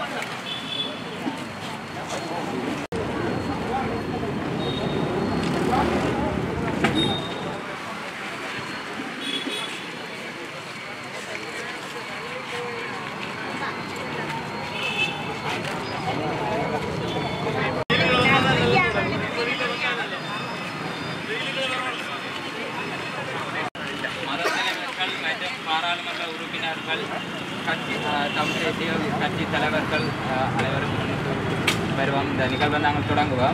மதத்தலைவர்கள் மற்றும் பாராளுமன்ற உறுப்பினர்கள் கட்சி அஹ், தமிழ் தேசிய கட்சி தலைவர்கள் அஹ், அனைவரும் முன்னிட்டு வருவோம் இந்த நிகழ்வை நாங்கள் தொடங்குவோம்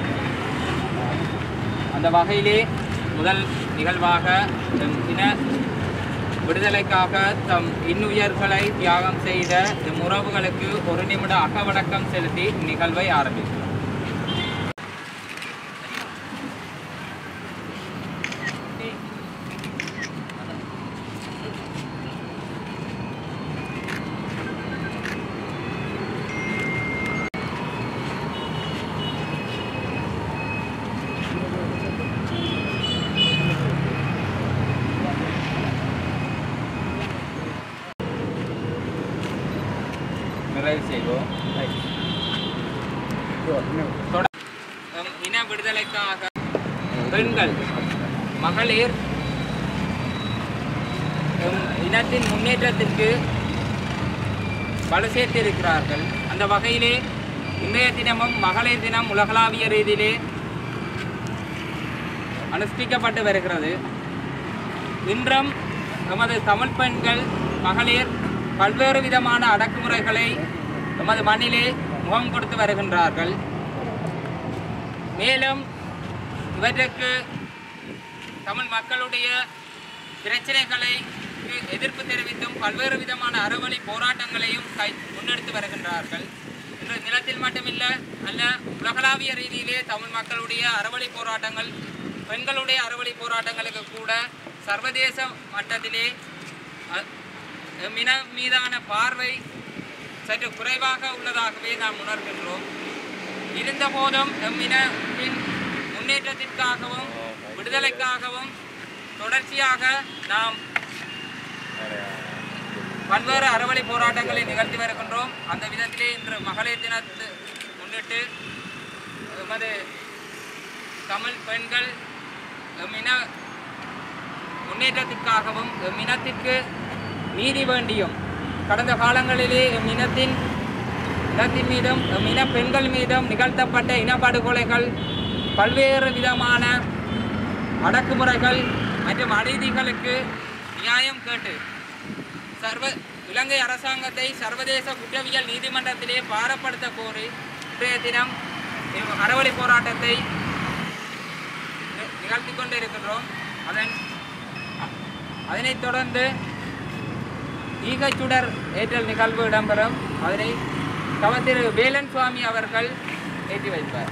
அந்த வகையிலே முதல் நிகழ்வாக எம் இன விடுதலைக்காக தம் இன்னுயிர்களை தியாகம் செய்த எம் உறவுகளுக்கு ஒரு நிமிட அகவணக்கம் செலுத்தி நிகழ்வை ஆரம்பிக்கிறோம் நிறைவு செய்வோம் தொட- எம் இன விடுதலைக்காக பெண்கள் மகளிர் எம் இனத்தின் முன்னேற்றத்திற்கு பல சேர்த்திருக்கிறார்கள் அந்த வகையிலே இன்றைய தினமும் மகளிர் தினம் உலகளாவிய ரீதியிலே அனுஷ்டிக்கப்பட்டு வருகிறது இன்றும் எமது தமிழ் பெண்கள் மகளிர் பல்வேறு விதமான அடக்குமுறைகளை எமது மண்ணிலே முகம் கொடுத்து வருகின்றார்கள் மேலும் இவற்றுக்கு தமிழ் மக்களுடைய பிரச்சனைகளை எதிர்ப்பு தெரிவித்தும் பல்வேறு விதமான அறவழி போராட்டங்களையும் கை முன்னெடுத்து வருகின்றார்கள் இன்று நிலத்தில் மட்டுமில்ல அல்ல உலகளாவிய ரீதியிலே தமிழ் மக்களுடைய அறவழி போராட்டங்கள் பெண்களுடைய அறவழி போராட்டங்களுக்கு கூட சர்வதேச மட்டத்திலே அ- மின மீதான பார்வை சற்று குறைவாக உள்ளதாகவே நாம் உணர்கின்றோம் இருந்தபோதும் எம்மினத்தின் முன்னேற்றத்திற்காகவும் விடுதலைக்காகவும் தொடர்ச்சியாக நாம் பல்வேறு அறவழி போராட்டங்களை நிகழ்த்தி வருகின்றோம் அந்த விதத்திலே இன்று மகளிர் தினத்தை முன்னிட்டு எமது தமிழ் பெண்கள் எம்மின முன்னேற்றத்திற்காகவும் எம் இனத்திற்கு நீதி வேண்டியும் கடந்த காலங்களிலே எம் இனத்தின் இனத்தின் மீதும் எம் இன பெண்கள் மீதும் நிகழ்த்தப்பட்ட இனப்படுகொலைகள் பல்வேறு விதமான அடக்குமுறைகள் மற்றும் அநீதிகளுக்கு நியாயம் கேட்டு சர்வ இலங்கை அரசாங்கத்தை சர்வதேச குற்றவியல் நீதிமன்றத்திலே பாரப்படுத்த கோரி இன்றைய தினம் இவ் அறவழி போராட்டத்தை நி- நிகழ்த்தி கொண்டிருக்கின்றோம் அதன் அதனைத் தொடர்ந்து ஈகச்சுடர் ஏற்றல் நிகழ்வு இடம்பெறும் அதனை தவ திரு வேலன் சுவாமி அவர்கள் ஏற்றி வைப்பார்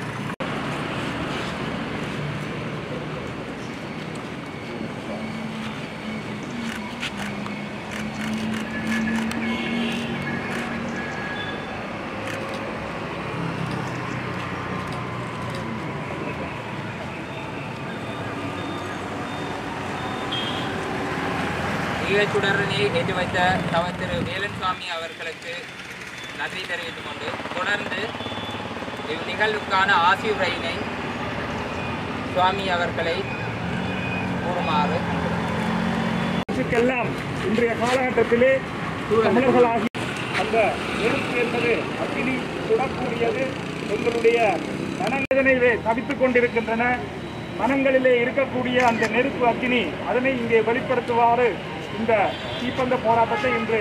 ஈகச்சுடரனை ஏற்றி வைத்த தவ திரு வேலன் சுவாமி அவர்களுக்கு நன்றி தெரிவித்துக் கொண்டு தொடர்ந்து இந்நிகழ்வுக்கான ஆசியுரையினை சுவாமி அவர்களை கூறுமாறு இதுக்கெல்லாம் இன்றைய காலகட்டத்திலே தமிழர்களாகி அந்த நெருப்பு என்பது அக்னி சுடக்கூடியது எங்களுடைய மனங்களிலே தவித்துக் கொண்டிருக்கின்றன மனங்களிலே இருக்கக்கூடிய அந்த நெருப்பு அக்னி அதனை இங்கே வெளிப்படுத்துவாறு இந்த தீப்பந்த போராட்டத்தை இன்று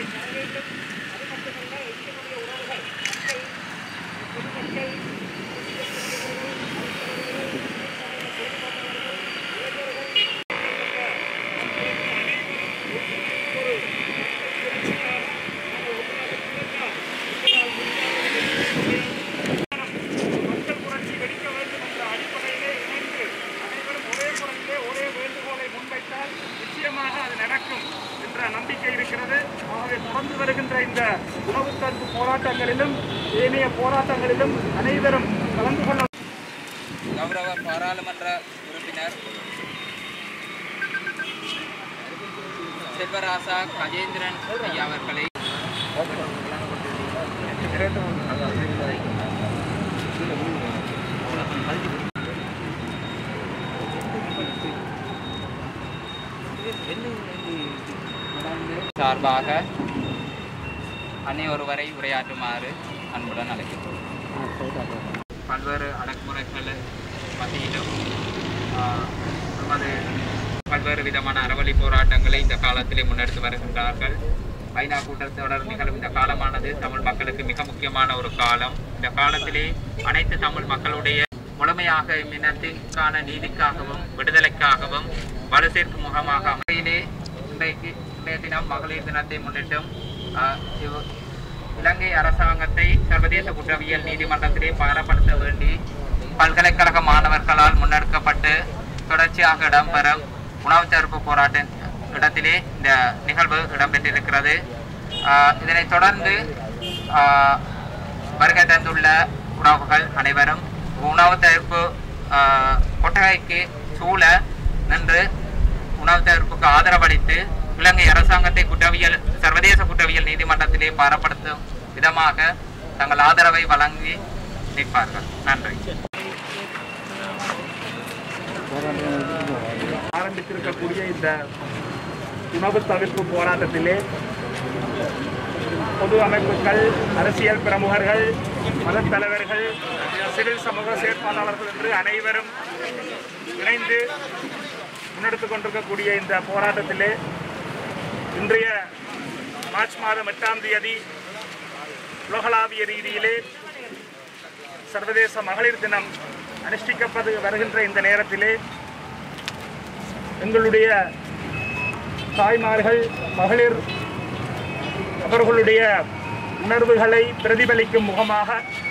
மக்கள் புரட்சி வெடிக்க வேண்டும் என்ற அடிப்படையிலே இணைந்து அனைவரும் ஒரே குரலிலே ஒரே வேண்டுகோளை முன்வைத்தால் நிச்சயமாக அது நடக்கும் என்ற நம்பிக்கை இருக்கிறது ஆகவே தொடர்ந்து வருகின்ற இந்த உணவு தடுப்பு போராட்டங்களிலும் ஏனைய போராட்டங்களிலும் அனைவரும் கலந்து கொள்ள கௌரவ பாராளுமன்ற உறுப்பினர் செல்வராசா கஜேந்திரன் ஐயா அவர்களை சார்பாக அன்னை ஒருவரை உரையாற்றுமாறு அன்புடன் அழைக்கிறோம் பல்வேறு அடக்குமுறைகள் மத்தியிலும் ஆஹ், நமது பல்வேறு விதமான அறவழி போராட்டங்களை இந்த காலத்திலே முன்னெடுத்து வருகின்றார்கள் ஐநா கூட்டத்தொடர் நிகழும் இந்த காலமானது தமிழ் மக்களுக்கு மிக முக்கியமான ஒரு காலம் இந்த காலத்திலே அனைத்து தமிழ் மக்களுடைய முழுமையாக இம்மினத்திற்கான நீதிக்காகவும் விடுதலைக்காகவும் வலு சேர்க்கும் முகமாக அமையிலே இன்றைக்கு இன்றைய தினம் மகளிர் தினத்தை முன்னிட்டும் ஆஹ், இவ்- இலங்கை அரசாங்கத்தை சர்வதேச குற்றவியல் நீதிமன்றத்திலே பாரப்படுத்த வேண்டி பல்கலைக்கழக மாணவர்களால் முன்னெடுக்கப்பட்டு தொடர்ச்சியாக இடம்பெறும் உணவு தடுப்பு போராட்ட இடத்திலே இந்த நிகழ்வு இடம்பெற்றிருக்கிறது ஆஹ் இதனைத் தொடர்ந்து ஆஹ் வருகை தந்துள்ள உறவுகள் அனைவரும் உணவு தவிர்ப்பு ஆஹ் கொட்டகைக்கு சூழ நின்று உணவு தவிர்ப்புக்கு ஆதரவளித்து இலங்கை அரசாங்கத்தை குற்றவியல் சர்வதேச குற்றவியல் நீதிமன்றத்திலே பாரப்படுத்தும் விதமாக தங்கள் ஆதரவை வழங்கி நிற்பார்கள் நன்றி ஆரம்பித்திருக்கக்கூடிய இந்த உணவு தவிர்ப்பு போராட்டத்திலே பொது அமைப்புகள் அரசியல் பிரமுகர்கள் மதத் தலைவர்கள் சிவில் சமூக செயற்பாட்டாளர்கள் என்று அனைவரும் இணைந்து முன்னெடுத்துக் கொண்டிருக்கக்கூடிய இந்த போராட்டத்திலே இன்றைய மார்ச் மாதம் எட்டாம் தேதி உலகளாவிய ரீதியிலே சர்வதேச மகளிர் தினம் அனுஷ்டிக்கப்பட்டு வருகின்ற இந்த நேரத்திலே எங்களுடைய தாய்மார்கள் மகளிர் அவர்களுடைய உணர்வுகளை பிரதிபலிக்கும் முகமாக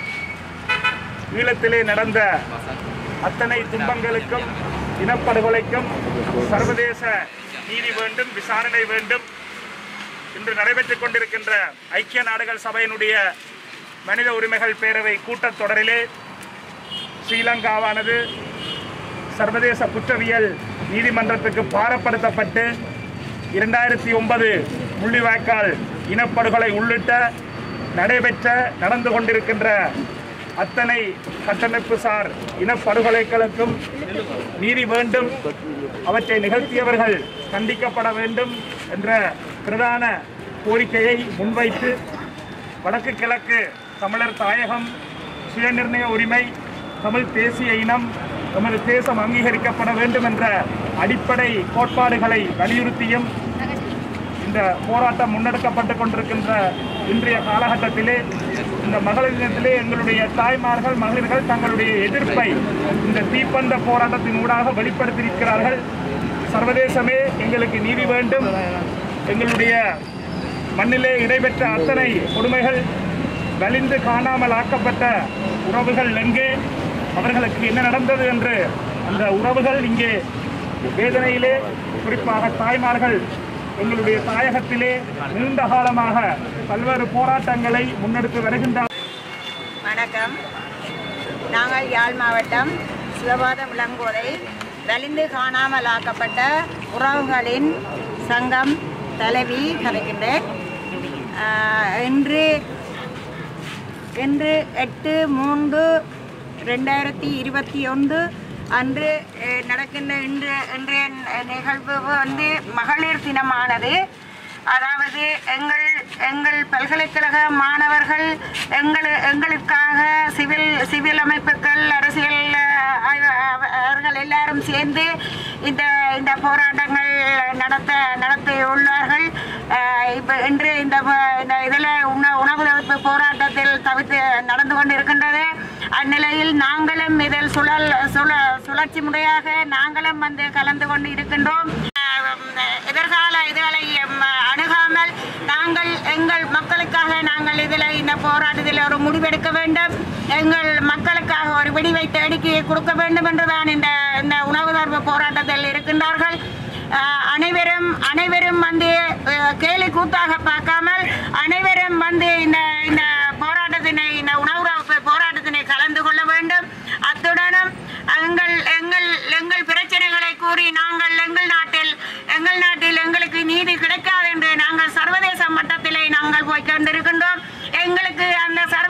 ஈழத்திலே நடந்த அத்தனை துன்பங்களுக்கும் இனப்படுகொலைக்கும் சர்வதேச நீதி வேண்டும் விசாரணை வேண்டும் இன்று நடைபெற்றுக் கொண்டிருக்கின்ற ஐக்கிய நாடுகள் சபையினுடைய மனித உரிமைகள் பேரவை கூட்டத்தொடரிலே ஸ்ரீலங்காவானது சர்வதேச குற்றவியல் நீதிமன்றத்துக்கு பாரப்படுத்தப்பட்டு இரண்டாயிரத்தி ஒன்பது முள்ளிவாய்க்கால் இனப்படுகொலை உள்ளிட்ட நடைபெற்ற நடந்து கொண்டிருக்கின்ற அத்தனை கட்டமைப்பு சார் இனப்படுகொலைகளுக்கும் நீதி வேண்டும் அவற்றை நிகழ்த்தியவர்கள் கண்டிக்கப்பட வேண்டும் என்ற பிரதான கோரிக்கையை முன்வைத்து வடக்கு கிழக்கு தமிழர் தாயகம் சுயநிர்ணய உரிமை தமிழ் தேசிய இனம் நமது தேசம் அங்கீகரிக்கப்பட வேண்டும் என்ற அடிப்படை கோட்பாடுகளை வலியுறுத்தியும் இந்த போராட்டம் முன்னெடுக்கப்பட்டு கொண்டிருக்கின்ற இன்றைய காலகட்டத்திலே இந்த மகளிர் தினத்திலே எங்களுடைய தாய்மார்கள் மகளிர்கள் தங்களுடைய எதிர்ப்பை இந்த தீப்பந்த போராட்டத்தின் ஊடாக வெளிப்படுத்தியிருக்கிறார்கள் சர்வதேசமே எங்களுக்கு நீதி வேண்டும் எங்களுடைய மண்ணிலே இடைபெற்ற அத்தனை கொடுமைகள் வலிந்து காணாமல் ஆக்கப்பட்ட உறவுகள் எங்கே அவர்களுக்கு என்ன நடந்தது என்று அந்த உறவுகள் இங்கே வேதனையிலே குறிப்பாக தாய்மார்கள் எங்களுடைய தாயகத்திலே நீண்ட காலமாக பல்வேறு போராட்டங்களை முன்னெடுத்து வருகின்றார் வணக்கம் நாங்கள் யாழ் மாவட்டம் சிவபாத விளங்கோதை வலிந்து காணாமல் ஆக்கப்பட்ட உறவுகளின் சங்கம் தலைவி கதைக்கின்றேன் ஆஹ், இன்று இன்று எட்டு மூன்று ரெண்டாயிரத்தி இருபத்தி ஒன்று அன்று அஹ், நடக்கின்ற இன்று இன்றைய நிகழ்வு வந்து மகளிர் தினமானது அதாவது எங்கள் எங்கள் பல்கலைக்கழக மாணவர்கள் எங்கள் எங்களுக்காக சிவில் சிவில் அமைப்புகள் அரசியல் அஹ், ஆய்வ- அவ- அவர்கள் எல்லாரும் சேர்ந்து இந்த இந்த போராட்டங்கள் நடத்த நடத்தி உள்ளார்கள் அஹ், இப்போ இன்று இந்த ப- இந்த இதில் உண உணவு தவிர்ப்பு போராட்டத்தில் தவிர்த்து நடந்து கொண்டிருக்கின்றது அந்நிலையில் நாங்களும் இதில் சுழல் சுழ சுழற்சி முறையாக நாங்களும் வந்து கலந்து கொண்டு இருக்கின்றோம் அஹ் எதிர்கால இதுகளை எம், அணுகாமல் நாங்கள் எங்கள் மக்களுக்காக நாங்கள் இதில் இந்த போராட்டத்தில் ஒரு முடிவெடுக்க வேண்டும் எங்கள் மக்களுக்காக ஒரு விடிவை தேடிக்கு கொடுக்க வேண்டும் என்றுதான் இந்த இந்த உணவு தர்ம போராட்டத்தில் இருக்கின்றார்கள் அஹ் அனைவரும் அனைவரும் வந்து அஹ், கேலி கூத்தாக பார்க்காமல் அனைவரும் வந்து இந்த இந்த போராட்டத்தினை இந்த உணவு தவிர்ப்பு போராட்டத்தினை கலந்து கொள்ள வேண்டும் அத்துடனும் எங்கள் எங்கள் எங்கள் பிரச்சனைகளை கூறி நாங்கள் எங்கள் நாட்டில் எங்கள் நாட்டில் எங்களுக்கு நீதி கிடைக்காது என்று நாங்கள் சர்வதேச மட்டத்திலே நாங்கள் போய் கொண்டிருக்கின்றோம் எங்களுக்கு அந்த சர்வ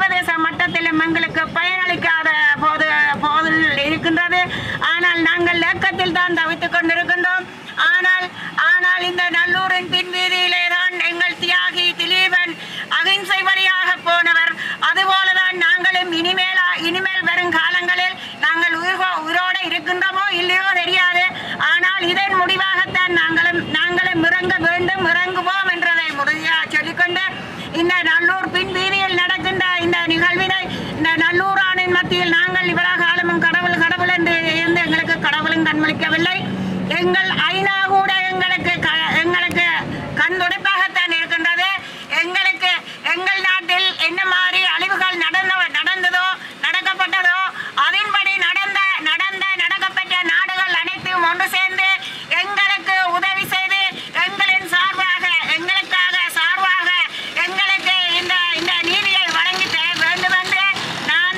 சமாளிக்காத போது போதில் இருக்கின்றது ஆனால் நாங்கள் ஏக்கத்தில் தான் தவித்துக் கொண்டிருக்கின்றோம் ஆனால் ஆனால் இந்த நல்லூரின் பின்வீதியிலே தான் எங்கள் தியாகி திலீபன் அகிம்சை வழியாக போனவர் அதுபோலதான் நாங்களும் இனிமேலா இனிமேல் வரும் காலங்களில் நாங்கள் உயிரோ உயிரோடு இருக்கின்றோமோ இல்லையோ தெரியாது ஆனால் இதன் முடிவாகத்தான் நாங்களும் நாங்களும் இறங்க வேண்டும் இறங்குவோம் என்றதை உறுதியாக சொல்லிக்கொண்டு இந்த நல்லூர் பின் வீதியில் நடக்கின்ற இந்த நிகழ்வினை இந்த நல்லூரானின் மத்தியில் நாங்கள் இவ்வளவு காலமும் கடவுள் கடவுள் என்று இருந்து எங்களுக்கு கடவுளும் கண்மளிக்கவில்லை எங்கள் ஐநா கூட எங்களுக்கு க- எங்களுக்கு கண் துடைப்பாகத்தான் இருக்கின்றது எங்களுக்கு எங்கள் நாட்டில் என்ன மாதிரி அழிவுகள் நடந்த நடந்ததோ நடக்கப்பட்டதோ அதன்படி நடந்த நடந்த நடக்கப்பட்ட நாடுகள் அனைத்தையும் ஒன்று சேர்ந்து எங்களுக்கு உதவி செய்து எங்களின் சார்பாக எங்களுக்காக சார்பாக எங்களுக்கு இந்த இந்த நீதியை வழங்கி தர வேண்டும் என்று நான்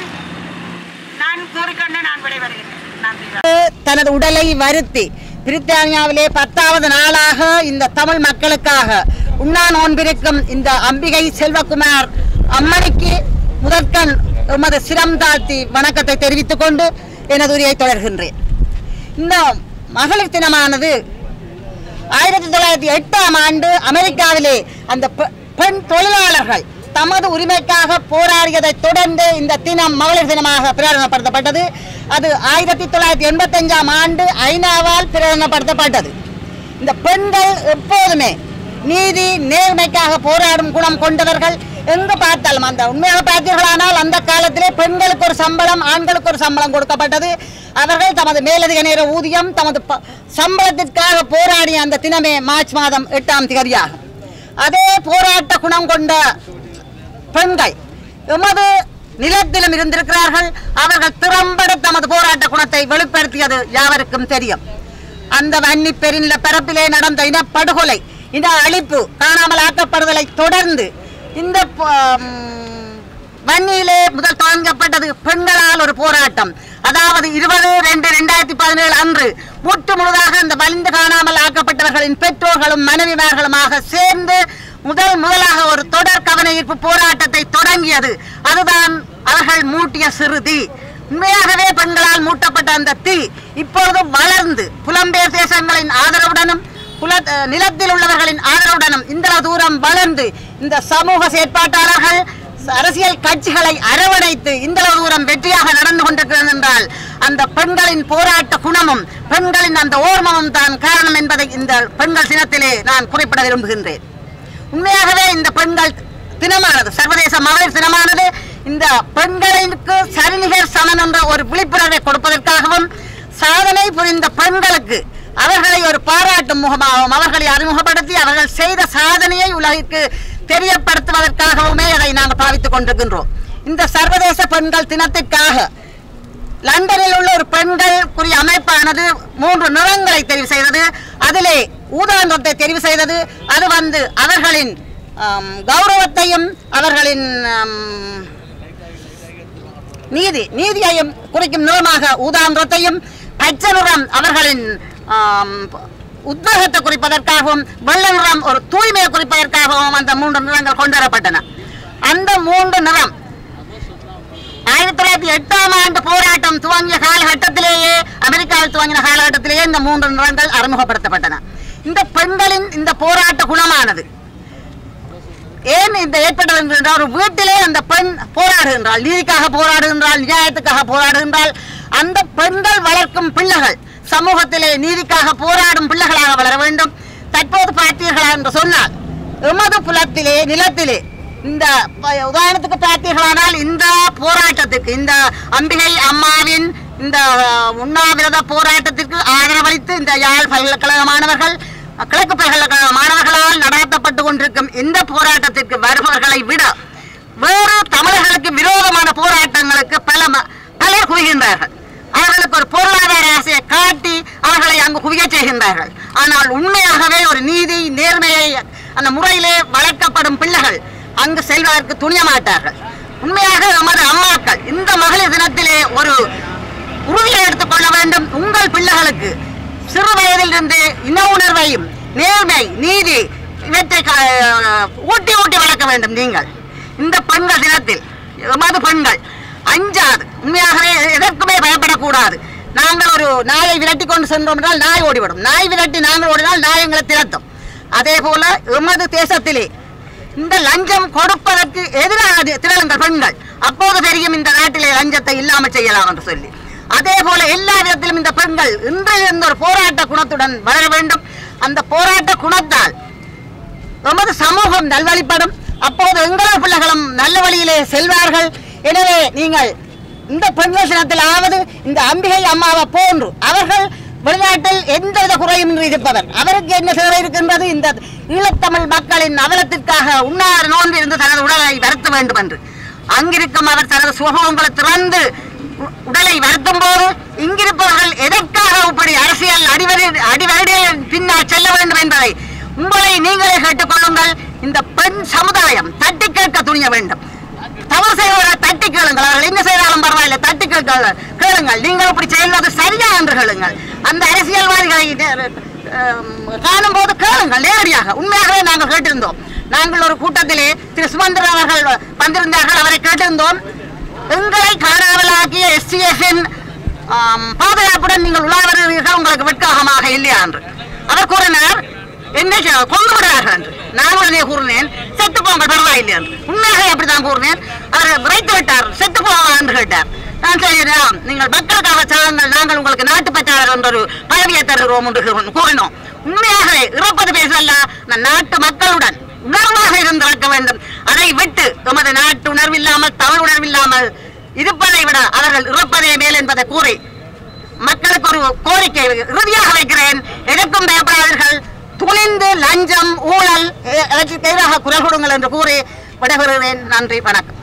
நான் கூறிக்கொண்டு நான் விடைபெறுகிறேன் நன்றி தனது உடலை வருத்தி பிரித்தானியாவிலே பத்தாவது நாளாக இந்த தமிழ் மக்களுக்காக உண்ணா நோன்பிருக்கும் இந்த அம்பிகை செல்வகுமார் அம்மனுக்கு முதற்கண் எமது சிரம் தாழ்த்தி வணக்கத்தை தெரிவித்துக் கொண்டு எனது உரையை தொடர்கின்றேன் இந்த மகளிர் தினமானது ஆயிரத்தி தொள்ளாயிரத்தி எட்டாம் ஆண்டு அமெரிக்காவிலே அந்த பெ- பெண் தொழிலாளர்கள் தமது உரிமைக்காக போராடியதை தொடர்ந்து இந்த தினம் மகளிர் தினமாக பிரகடனப்படுத்தப்பட்டது அது ஆயிரத்தி தொள்ளாயிரத்தி எண்பத்தஞ்சாம் ஆண்டு ஐநாவால் பிரகடனப்படுத்தப்பட்டது இந்த பெண்கள் எப்போதுமே நீதி நேர்மைக்காக போராடும் குணம் கொண்டவர்கள் எங்கு பார்த்தாலும் அந்த உண்மையாக பார்த்தீர்களானால் அந்த காலத்திலே பெண்களுக்கு ஒரு சம்பளம் ஆண்களுக்கு ஒரு சம்பளம் கொடுக்கப்பட்டது அவர்கள் தமது மேலதிக நேர ஊதியம் தமது ப- சம்பளத்திற்காக போராடிய அந்த தினமே மார்ச் மாதம் எட்டாம் தேதியாகும் அதே போராட்ட குணம் கொண்ட பெண்கள் எமது நிலத்திலும் இருந்திருக்கிறார்கள் அவர்கள் திறம்பட தமது போராட்ட குணத்தை வெளிப்படுத்தியது யாவருக்கும் தெரியும் அந்த வன்னி பெருநில பரப்பிலே நடந்த இனப்படுகொலை இன அழிப்பு காணாமல் ஆக்கப்படுதலை தொடர்ந்து இந்த ப- ம், வன்னியிலே முதல் தொடங்கப்பட்டது பெண்களால் ஒரு போராட்டம் அதாவது இருபது ரெண்டு ரெண்டாயிரத்தி பதினேழு அன்று முற்று முழுதாக அந்த வலிந்து காணாமல் ஆக்கப்பட்டவர்களின் பெற்றோர்களும் மனைவிமார்களுமாக சேர்ந்து முதல் முதலாக ஒரு தொடர் கவன ஈர்ப்பு போராட்டத்தை தொடங்கியது அதுதான் அவர்கள் மூட்டிய சிறுதி உண்மையாகவே பெண்களால் மூட்டப்பட்ட அந்த தீ இப்பொழுது வளர்ந்து புலம்பெயர் தேசங்களின் ஆதரவுடனும் புல அஹ் நிலத்தில் உள்ளவர்களின் ஆதரவுடனும் இந்த தூரம் வளர்ந்து இந்த சமூக செயற்பாட்டாளர்கள் அரசியல் கட்சிகளை அரவணைத்து இந்த தூரம் வெற்றியாக நடந்து கொண்டிருக்கிறது என்றால் அந்த பெண்களின் போராட்ட குணமும் பெண்களின் அந்த ஓர்மமும் தான் காரணம் என்பதை இந்த பெண்கள் தினத்திலே நான் குறிப்பிட விரும்புகின்றேன் உண்மையாகவே இந்த பெண்கள் தினமானது சர்வதேச மகளிர் தினமானது இந்த பெண்களுக்கு சரிநிகர் சமன் என்ற ஒரு விழிப்புணர்வை கொடுப்பதற்காகவும் சாதனை புரிந்த பெண்களுக்கு அவர்களை ஒரு பாராட்டும் முகமாகவும் அவர்களை அறிமுகப்படுத்தி அவர்கள் செய்த சாதனையை உலகிற்கு தெரியப்படுத்துவதற்காகவுமே அதை நாங்கள் பாவித்துக் கொண்டிருக்கின்றோம் இந்த சர்வதேச பெண்கள் தினத்திற்காக லண்டனில் உள்ள ஒரு பெண்களுக்குரிய அமைப்பானது மூன்று நிறங்களை தெரிவு செய்தது அதிலே ஊதா நிறத்தை தெரிவு செய்தது அது வந்து அவர்களின் ஆம், கௌரவத்தையும் அவர்களின் ஆம், நீதி நீதியையும் குறிக்கும் நிறமாக ஊதா நிறத்தையும் பச்சை நிறம் அவர்களின் ஆம், உத்வேகத்தை குறிப்பதற்காகவும் வெள்ளை நிறம் ஒரு தூய்மையை குறிப்பதற்காகவும் அந்த மூன்று நிறங்கள் கொண்டு வரப்பட்டன அந்த மூன்று நிறம் ஆயிரத்தி தொள்ளாயிரத்தி எட்டாம் ஆண்டு போராட்டம் துவங்கிய காலகட்டத்திலேயே அமெரிக்காவில் துவங்கின காலகட்டத்திலேயே இந்த மூன்று நிறங்கள் அறிமுகப்படுத்தப்பட்டன இந்த பெண்களின் இந்த போராட்ட குணமானது ஏன் இந்த ஏற்பட்டது என்றால் ஒரு வீட்டிலே அந்த பெண் போராடுகின்றாள் நீதிக்காக போராடுகின்றாள் நியாயத்துக்காக போராடுகின்றால் அந்த பெண்கள் வளர்க்கும் பிள்ளைகள் சமூகத்திலே நீதிக்காக போராடும் பிள்ளைகளாக வளர வேண்டும் தற்போது பார்த்தீர்களா என்று சொன்னால் எமது புலத்திலே நிலத்திலே இந்த ப- உதாரணத்துக்கு பார்த்தீர்களானால் இந்த போராட்டத்திற்கு இந்த அம்பிகை அம்மாவின் இந்த அஹ், உண்ணாவிரத போராட்டத்திற்கு ஆதரவளித்து இந்த யாழ் பல்கலைக்கழக மாணவர்கள் கிழக்கு பல்கலைக்கழக மாணவர்களால் நடத்தப்பட்டு கொண்டிருக்கும் இந்த போராட்டத்திற்கு வருபவர்களை விட வேறு தமிழர்களுக்கு விரோதமான போராட்டங்களுக்கு பல ம- பலர் குவிகின்றார்கள் அவர்களுக்கு ஒரு பொருளாதார ஆசையை காட்டி அவர்களை அங்கு குவியச் செய்கின்றார்கள் ஆனால் உண்மையாகவே ஒரு நீதி நேர்மையை அந்த முறையிலே வளர்க்கப்படும் பிள்ளைகள் அங்கு செல்வதற்கு துணிய மாட்டார்கள் உண்மையாக நமது அம்மாக்கள் இந்த மகளிர் தினத்திலே ஒரு உறுதியை எடுத்துக்கொள்ள வேண்டும் உங்கள் பிள்ளைகளுக்கு சிறு வயதிலிருந்து இன உணர்வையும் நேர்மை நீதி இவற்றை க- ஊட்டி ஊட்டி வளர்க்க வேண்டும் நீங்கள் இந்த பெண்கள் தினத்தில் எமது பெண்கள் அஞ்சாது உண்மையாகவே எதற்குமே பயப்படக்கூடாது நாங்கள் ஒரு நாயை விரட்டி கொண்டு சென்றோம் என்றால் நாய் ஓடிவிடும் நாய் விரட்டி நாங்கள் ஓடினால் நாய் எங்களை திரட்டும் அதே போல எமது தேசத்திலே இந்த லஞ்சம் கொடுப்பதற்கு எதிராக திரளுங்கள் பெண்கள் அப்போது தெரியும் இந்த நாட்டிலே லஞ்சத்தை இல்லாமல் செய்யலாம் என்று சொல்லி அதே போல எல்லா விதத்திலும் இந்த பெண்கள் இன்றைய இந்த ஒரு போராட்ட குணத்துடன் வளர வேண்டும் அந்த போராட்ட குணத்தால் எமது சமூகம் நல்வழிப்படும் அப்போது எங்களது பிள்ளைகளும் நல்ல வழியிலே செல்வார்கள் எனவே நீங்கள் இந்த பெண்கள் தினத்தில் ஆவது இந்த அம்பிகை அம்மாவை போன்று அவர்கள் வெளிநாட்டில் எந்தவித குறையும் இன்றி இருப்பவர் அவருக்கு என்ன தேவை இருக்கின்றது இந்த ஈழத்தமிழ் மக்களின் அவலத்திற்காக உண்ணாத நோன்பு இருந்து தனது உடலை வருத்த வேண்டும் என்று அங்கிருக்கும் அவர் தனது சுகங்களை திறந்து உ- உடலை வருத்தும் போது இங்கிருப்பவர்கள் எதற்காக இப்படி அரசியல் அடிவரி அடிவருடைய பின்னால் செல்ல வேண்டும் என்பதை உங்களை நீங்களே கேட்டுக்கொள்ளுங்கள் இந்த பெண் சமுதாயம் தட்டி கேட்க துணிய வேண்டும் தவறு செய்வதை தட்டி கேளுங்கள் அவர்கள் என்ன செய்தாலும் பரவாயில்லை தட்டி கேட்க கேளுங்கள் நீங்கள் இப்படி செய்வது சரியா என்று கேளுங்கள் அந்த அரசியல்வாதிகளை அஹ், காணும் போது கேளுங்கள் நேரடியாக உண்மையாகவே நாங்கள் கேட்டிருந்தோம் நாங்கள் ஒரு கூட்டத்திலே திரு சுமந்திரன் அவர்கள் வந்திருந்தார்கள் அவரை கேட்டிருந்தோம் எங்களை காணாமலாக்கிய எஸ்டிஎஃபின் பாதுகாப்புடன் நீங்கள் உலா வருகிறீர்கள் உங்களுக்கு வெட்காகமாக இல்லையா என்று அவர் கூறினார் என்னை செ- கொண்டு விடுவார்கள் என்று நான் உடனே கூறினேன் செத்து போங்க பரவாயில்லை என்று உண்மையாக அப்படித்தான் கூறினேன் அவர் விரைத்து விட்டார் செத்து போங்க என்று கேட்டார் நான் சொல்கிறேன் நீங்கள் மக்களுக்காக சாகுங்கள் நாங்கள் உங்களுக்கு நாட்டு பற்றாளர் என்ற ஒரு பதவியை தருகிறோம் என்று கூறினோம். கூறினோம் உண்மையாகவே இறப்பது பேசல்ல நான் நாட்டு மக்களுடன் உணர்வாக இருந்திருக்க வேண்டும் அதை விட்டு எமது நாட்டு உணர்வில்லாமல் தமிழ் உணர்வில்லாமல் இருப்பதை விட அவர்கள் இறப்பதே மேல் என்பதை கூறி மக்களுக்கு ஒரு கோரிக்கை இறுதியாக வைக்கிறேன் எதற்கும் பயப்படாதீர்கள் துணிந்து லஞ்சம் ஊழல் எ- அவற்றுக்கு எதிராக குரல் கொடுங்கள் என்று கூறி விடைபெறுகிறேன் நன்றி வணக்கம்